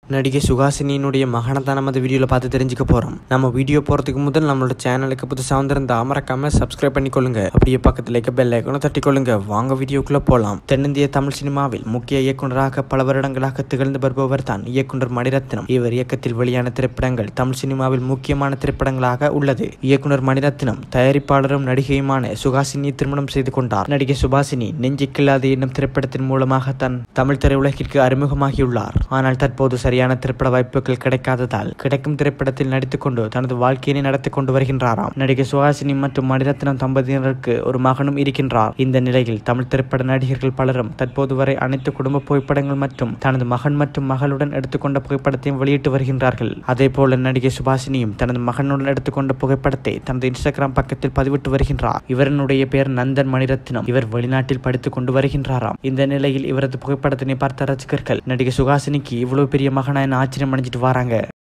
நடிகை சுகாசினியினுடைய மகனை தான் நம்ம இந்த வீடியோவில் பார்த்து தெரிஞ்சுக்க போகிறோம் நம்ம வீடியோ போகிறதுக்கு முதல் நம்மளோட சேனலுக்கு புதுசாக வந்திருந்தா மறக்காம சப்ஸ்கிரைப் பண்ணிக்கொள்ளுங்க அப்படியே பக்கத்தில் இருக்க பெல் ஐக்கனை தட்டிக்கொள்ளுங்க வாங்க வீடியோக்குள்ளே போகலாம் தென்னிந்திய தமிழ் சினிமாவில் முக்கிய இயக்குனராக பல வருடங்களாக திகழ்ந்து வருபவர் தான் இயக்குனர் மணிரத்னம் இவர் இயக்கத்தில் வெளியான திரைப்படங்கள் தமிழ் சினிமாவில் முக்கியமான திரைப்படங்களாக உள்ளது இயக்குனர் மணிரத்னம் தயாரிப்பாளரும் நடிகையுமான சுகாசினியை திருமணம் செய்து கொண்டார் நடிகை சுபாசினி நெஞ்சிக்கில்லாது என்னும் திரைப்படத்தின் மூலமாக தன் தமிழ் திரையுலகிற்கு அறிமுகமாகியுள்ளார் ஆனால் தற்போது சரியான திரைப்பட வாய்ப்புகள் கிடைக்காததால் கிடைக்கும் திரைப்படத்தில் நடித்துக்கொண்டு தனது வாழ்க்கையினை நடத்தி கொண்டு வருகின்றாராம் நடிகை சுஹாசினி மற்றும் மணிரத்னம் தம்பதியினருக்கு ஒரு மகனும் இருக்கின்றார் இந்த நிலையில் தமிழ் திரைப்பட நடிகர்கள் பலரும் தற்போது வரை அனைத்து குடும்ப புகைப்படங்கள் மற்றும் தனது மகன் மற்றும் மகளுடன் எடுத்துக்கொண்ட புகைப்படத்தையும் வெளியிட்டு வருகின்றார்கள் அதே போல நடிகை சுபாசினியும் தனது மகனுடன் எடுத்துக்கொண்ட புகைப்படத்தை தனது இன்ஸ்டாகிராம் பக்கத்தில் பதிவிட்டு வருகின்றார் இவரனுடைய பெயர் நந்தன் மணிரத்னம் இவர் வெளிநாட்டில் படித்துக் கொண்டு வருகின்றாராம் இந்த நிலையில் இவரது புகைப்படத்தினை பார்த்த ரசிகர்கள் நடிகை சுகாசினிக்கு இவ்வளவு பெரிய மகனா என ஆச்சரியம் அடைஞ்சிட்டு வராங்க